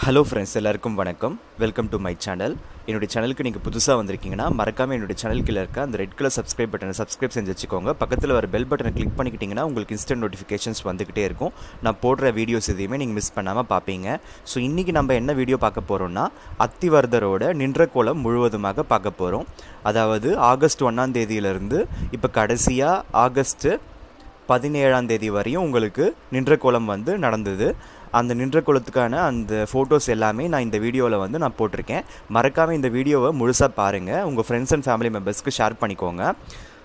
hello friends எல்லாருக்கும் வணக்கம் welcome to my channel என்னுடைய சேனலுக்கு நீங்கள் புதுசாக வந்திருக்கீங்கன்னா மறக்காமல் என்னுடைய சேனல் கீழே இருக்க அந்த ரெட் கலர் சப்ஸ்கிரைப் பட்டனை சப்ஸ்கிரைப் செஞ்சு வச்சுக்கோங்க பக்கத்தில் வர பெல் பட்டனை கிளிக் பண்ணிக்கிட்டிங்கன்னா உங்களுக்கு இன்ஸ்டன்ட் நோட்டிஃபிகேஷன்ஸ் வந்துக்கிட்டே இருக்கும் நான் போடுற வீடியோஸ் எதையுமே நீங்கள் மிஸ் பண்ணாமல் பார்ப்பீங்க ஸோ இன்றைக்கி நம்ம என்ன வீடியோ பார்க்க போகிறோம்னா அத்திவர்தரோட நின்ற கோலம் முழுவதுமாக பார்க்க போகிறோம் அதாவது ஆகஸ்ட் ஒன்றாம் தேதியிலிருந்து இப்போ கடைசியாக ஆகஸ்ட்டு பதினேழாம் தேதி வரையும் உங்களுக்கு நின்ற கோலம் வந்து நடந்தது அந்த நின்ற கோலத்துக்கான அந்த ஃபோட்டோஸ் எல்லாமே நான் இந்த வீடியோவில் வந்து நான் போட்டிருக்கேன் மறக்காமல் இந்த வீடியோவை முழுசாக பாருங்கள் உங்கள் ஃப்ரெண்ட்ஸ் அண்ட் ஃபேமிலி மெம்பர்ஸ்க்கு ஷேர் பண்ணிக்கோங்க